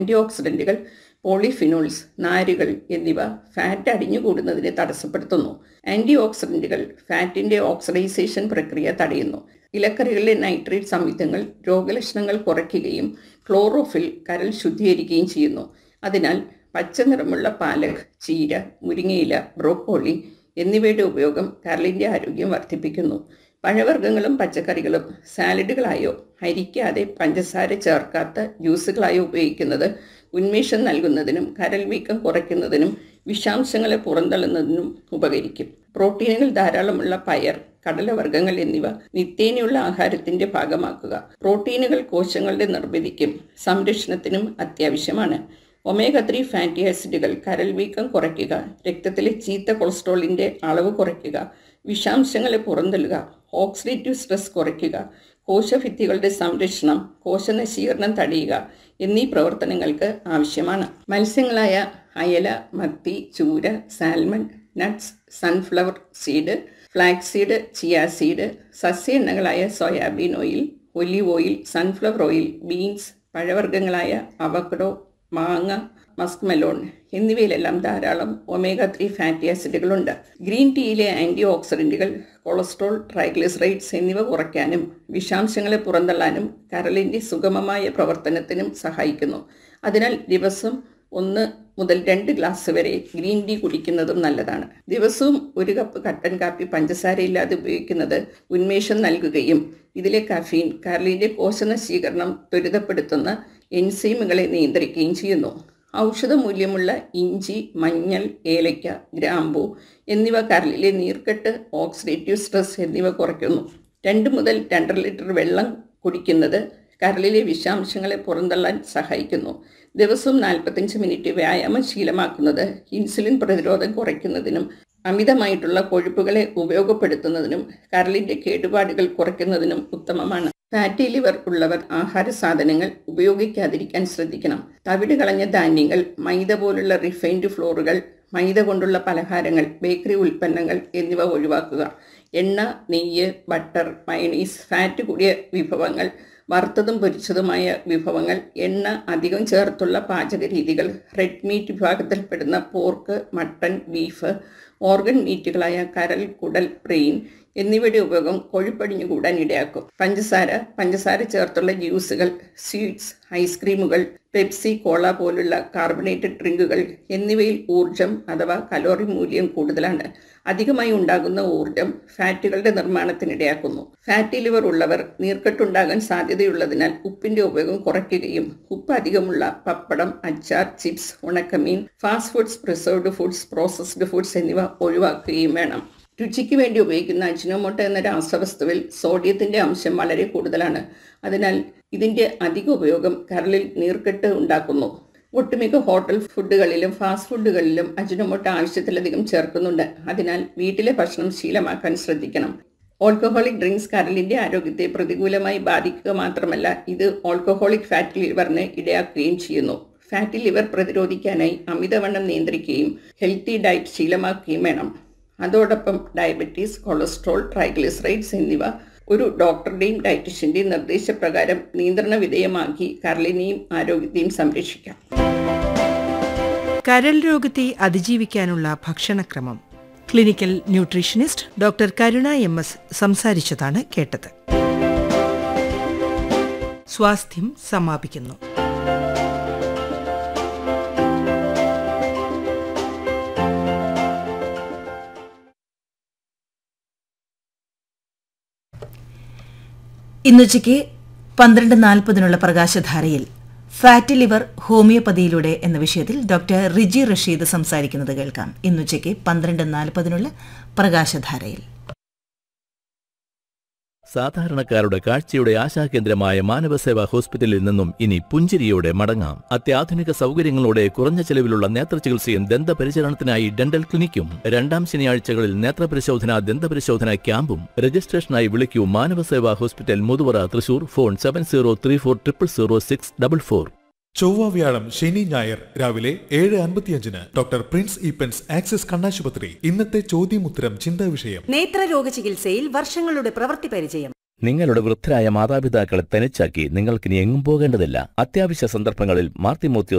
anti ഓക്സിഡൻറ്റുകൾ polyphenols നാരുകൾ എന്നിവ fat അടിഞ്ഞുകൂടുന്നതിനെ തടസ്സപ്പെടുത്തുന്നു ആൻറ്റി ഓക്സിഡൻറ്റുകൾ ഫാറ്റിൻ്റെ ഓക്സിഡൈസേഷൻ പ്രക്രിയ തടയുന്നു ഇലക്കറികളിലെ നൈട്രേറ്റ് സംയുക്തങ്ങൾ രോഗലക്ഷണങ്ങൾ കുറയ്ക്കുകയും ക്ലോറോഫിൽ കരൾ ശുദ്ധീകരിക്കുകയും ചെയ്യുന്നു അതിനാൽ പച്ച നിറമുള്ള പാലക് ചീര മുരിങ്ങയില ബ്രോക്കോളി എന്നിവയുടെ ഉപയോഗം കരളിൻ്റെ ആരോഗ്യം വർദ്ധിപ്പിക്കുന്നു പഴവർഗ്ഗങ്ങളും പച്ചക്കറികളും സാലഡുകളായോ അരിക്കാതെ പഞ്ചസാര ചേർക്കാത്ത ജ്യൂസുകളായോ ഉപയോഗിക്കുന്നത് ഉന്മേഷം നൽകുന്നതിനും കരൾ വീക്കം കുറയ്ക്കുന്നതിനും വിഷാംശങ്ങളെ പുറന്തള്ളുന്നതിനും ഉപകരിക്കും പ്രോട്ടീനുകൾ ധാരാളമുള്ള പയർ കടലവർഗ്ഗങ്ങൾ എന്നിവ നിത്യേനയുള്ള ആഹാരത്തിന്റെ ഭാഗമാക്കുക പ്രോട്ടീനുകൾ കോശങ്ങളുടെ നിർമ്മിതിക്കും സംരക്ഷണത്തിനും അത്യാവശ്യമാണ് ഒമേഗ ത്രീ ഫാറ്റി ആസിഡുകൾ കരൾ വീക്കം കുറയ്ക്കുക രക്തത്തിലെ ചീത്ത കൊളസ്ട്രോളിൻ്റെ അളവ് കുറയ്ക്കുക വിഷാംശങ്ങളെ പുറന്തള്ളുക ഓക്സിഡേറ്റീവ് സ്ട്രെസ് കുറയ്ക്കുക കോശഭിത്തികളുടെ സംരക്ഷണം കോശനശീകരണം തടയുക എന്നീ പ്രവർത്തനങ്ങൾക്ക് ആവശ്യമാണ് മത്സ്യങ്ങളായ അയല മത്തി ചൂര salmon nuts sunflower seed flax seed chia seed സസ്യ എണ്ണകളായ soybean oil olive oil sunflower oil beans പഴവർഗ്ഗങ്ങളായ അവക്കഡോ മാങ്ങ മസ്ക് മെലോൺ എന്നിവയിലെല്ലാം ധാരാളം ഒമേഗ ത്രീ ഫാറ്റി ആസിഡുകളുണ്ട് ഗ്രീൻ ടീയിലെ ആൻറ്റി ഓക്സിഡൻറ്റുകൾ കൊളസ്ട്രോൾ ട്രൈഗ്ലിസറൈഡ്സ് എന്നിവ കുറയ്ക്കാനും വിഷാംശങ്ങളെ പുറന്തള്ളാനും കരളിൻ്റെ സുഗമമായ പ്രവർത്തനത്തിനും സഹായിക്കുന്നു അതിനാൽ ദിവസം ഒന്ന് മുതൽ രണ്ട് ഗ്ലാസ് വരെ ഗ്രീൻ ടീ കുടിക്കുന്നതും നല്ലതാണ് ദിവസവും ഒരു കപ്പ് കട്ടൻ കാപ്പി പഞ്ചസാരയില്ലാതെ ഉപയോഗിക്കുന്നത് ഉന്മേഷം നൽകുകയും ഇതിലെ കഫീൻ കരളിൻ്റെ കോശനശീകരണം ത്വരിതപ്പെടുത്തുന്ന എൻസൈമുകളെ നിയന്ത്രിക്കുകയും ചെയ്യുന്നു ഔഷധ മൂല്യമുള്ള ഇഞ്ചി മഞ്ഞൾ ഏലയ്ക്ക ഗ്രാമ്പു എന്നിവ കരളിലെ നീർക്കെട്ട് ഓക്സിഡേറ്റീവ് സ്ട്രെസ് എന്നിവ കുറയ്ക്കുന്നു രണ്ട് മുതൽ രണ്ടര ലിറ്റർ വെള്ളം കുടിക്കുന്നത് കരളിലെ വിഷാംശങ്ങളെ പുറന്തള്ളാൻ സഹായിക്കുന്നു ദിവസവും നാൽപ്പത്തഞ്ച് മിനിറ്റ് വ്യായാമം ശീലമാക്കുന്നത് ഇൻസുലിൻ പ്രതിരോധം കുറയ്ക്കുന്നതിനും അമിതമായിട്ടുള്ള കൊഴുപ്പുകളെ ഉപയോഗപ്പെടുത്തുന്നതിനും കരളിൻ്റെ കേടുപാടുകൾ കുറയ്ക്കുന്നതിനും ഉത്തമമാണ് ഫാറ്റി ലിവർ ഉള്ളവർ ആഹാര സാധനങ്ങൾ ഉപയോഗിക്കാതിരിക്കാൻ ശ്രദ്ധിക്കണം തവിട് കളഞ്ഞ ധാന്യങ്ങൾ മൈദ പോലുള്ള റിഫൈൻഡ് ഫ്ലോറുകൾ മൈദ കൊണ്ടുള്ള പലഹാരങ്ങൾ ബേക്കറി ഉൽപ്പന്നങ്ങൾ എന്നിവ ഒഴിവാക്കുക എണ്ണ നെയ്യ് ബട്ടർ മയണീസ് ഫാറ്റ് കൂടിയ വിഭവങ്ങൾ വറുത്തതും പൊരിച്ചതുമായ വിഭവങ്ങൾ എണ്ണ അധികം ചേർത്തുള്ള പാചക രീതികൾ റെഡ് മീറ്റ് വിഭാഗത്തിൽപ്പെടുന്ന പോർക്ക് മട്ടൺ ബീഫ് ഓർഗൻ മീറ്റുകളായ കരൽ കുടൽ ബ്രെയിൻ എന്നിവയുടെ ഉപയോഗം കൊഴുപ്പടിഞ്ഞുകൂടാൻ ഇടയാക്കും പഞ്ചസാര പഞ്ചസാര ചേർത്തുള്ള ജ്യൂസുകൾ സ്വീറ്റ്സ് ഐസ്ക്രീമുകൾ പെപ്സി കോള പോലുള്ള കാർബണേറ്റഡ് ഡ്രിങ്കുകൾ എന്നിവയിൽ ഊർജം അഥവാ കലോറി മൂല്യം കൂടുതലാണ് അധികമായി ഉണ്ടാകുന്ന ഊർജം ഫാറ്റുകളുടെ നിർമ്മാണത്തിനിടയാക്കുന്നു ഫാറ്റി ലിവർ ഉള്ളവർ നീർക്കെട്ടുണ്ടാകാൻ സാധ്യതയുള്ളതിനാൽ ഉപ്പിന്റെ ഉപയോഗം കുറയ്ക്കുകയും ഉപ്പ് അധികമുള്ള പപ്പടം അച്ചാർ ചിപ്സ് ഉണക്കമീൻ fast foods preserved foods processed foods എന്നിവ ഒഴിവാക്കുകയും വേണം രുചിക്ക് വേണ്ടി ഉപയോഗിക്കുന്ന അജിനോമോട്ട എന്ന രാസവസ്തുവിൽ സോഡിയത്തിന്റെ അംശം വളരെ കൂടുതലാണ് അതിനാൽ ഇതിന്റെ അധിക ഉപയോഗം കരളിൽ നീർക്കെട്ട് ഉണ്ടാക്കുന്നു ഒട്ടുമിക്ക ഹോട്ടൽ ഫുഡുകളിലും ഫാസ്റ്റ് ഫുഡുകളിലും അജിനോമോട്ട ആവശ്യത്തിലധികം ചേർക്കുന്നുണ്ട് അതിനാൽ വീട്ടിലെ ഭക്ഷണം ശീലമാക്കാൻ ശ്രദ്ധിക്കണം ഓൾക്കഹോളിക് ഡ്രിങ്ക്സ് കരളിന്റെ ആരോഗ്യത്തെ പ്രതികൂലമായി ബാധിക്കുക മാത്രമല്ല ഇത് ഓൾക്കഹോളിക് ഫാറ്റ് ലിവറിന് ഇടയാക്കുകയും ചെയ്യുന്നു ഫാറ്റി ലിവർ പ്രതിരോധിക്കാനായി അമിതവണ്ണം നിയന്ത്രിക്കുകയും ഹെൽത്തി ഡയറ്റ് ശീലമാക്കുകയും വേണം അതോടൊപ്പം ഡയബറ്റീസ് കൊളസ്ട്രോൾ ട്രൈഗ്ലിസറൈഡ്സ് എന്നിവ ഒരു ഡോക്ടറുടെയും ഡയറ്റീഷ്യന്റെയും നിർദ്ദേശപ്രകാരം നിയന്ത്രണ വിധേയമാക്കി കരളിനെയും ആരോഗ്യത്തെയും സംരക്ഷിക്കാം കരൾ രോഗത്തെ അതിജീവിക്കാനുള്ള ഭക്ഷണക്രമം clinical nutritionist doctor Karuna M S സംസാരിച്ചതാണ് കേട്ടത് സ്വാസ്ഥ്യം സമാപിക്കുന്നു ഇന്നുച്ചയ്ക്ക് പന്ത്രണ്ട് നാൽപ്പതിനുള്ള പ്രകാശധാരയിൽ ഫാറ്റി ലിവർ ഹോമിയോപ്പതിയിലൂടെ എന്ന വിഷയത്തിൽ ഡോക്ടർ റിജി റഷീദ് സംസാരിക്കുന്നത് കേൾക്കാം ഇന്നുച്ചയ്ക്ക് പന്ത്രണ്ട് നാൽപ്പതിനുള്ള പ്രകാശധാരയിൽ സാധാരണക്കാരുടെ കാഴ്ചയുടെ ആശാകേന്ദ്രമായ മാനവസേവാ ഹോസ്പിറ്റലിൽ നിന്നും ഇനി പുഞ്ചിരിയോടെ മടങ്ങാം അത്യാധുനിക സൗകര്യങ്ങളോടെ കുറഞ്ഞ ചെലവിലുള്ള നേത്രചികിത്സയും ദന്തപരിചരണത്തിനായി ഡെന്റൽ ക്ലിനിക്കും രണ്ടാം ശനിയാഴ്ചകളിൽ നേത്രപരിശോധന ദന്തപരിശോധന ക്യാമ്പും രജിസ്ട്രേഷനായി വിളിക്കൂ Manavaseva hospital Muthuvara Thrissur phone seven zero three four triple zero six double four ചൊവ്വ വ്യാഴം ശനി ഞായർ രാവിലെ ഏഴ് അൻപത്തിയഞ്ചിന് ഡോക്ടർ പ്രിൻസ് ഈപ്പൻസ് ആക്സിസ് കണ്ണാശുപത്രി ഇന്നത്തെ ചോദ്യമുത്തരം ചിന്താ വിഷയം നേത്രരോഗ ചികിത്സയിൽ വർഷങ്ങളുടെ പ്രവൃത്തി പരിചയം നിങ്ങളുടെ വൃദ്ധരായ മാതാപിതാക്കളെ തനിച്ചാക്കി നിങ്ങൾക്കിനി എങ്ങും പോകേണ്ടതില്ല അത്യാവശ്യ സന്ദർഭങ്ങളിൽ മാർത്തിമോത്യോ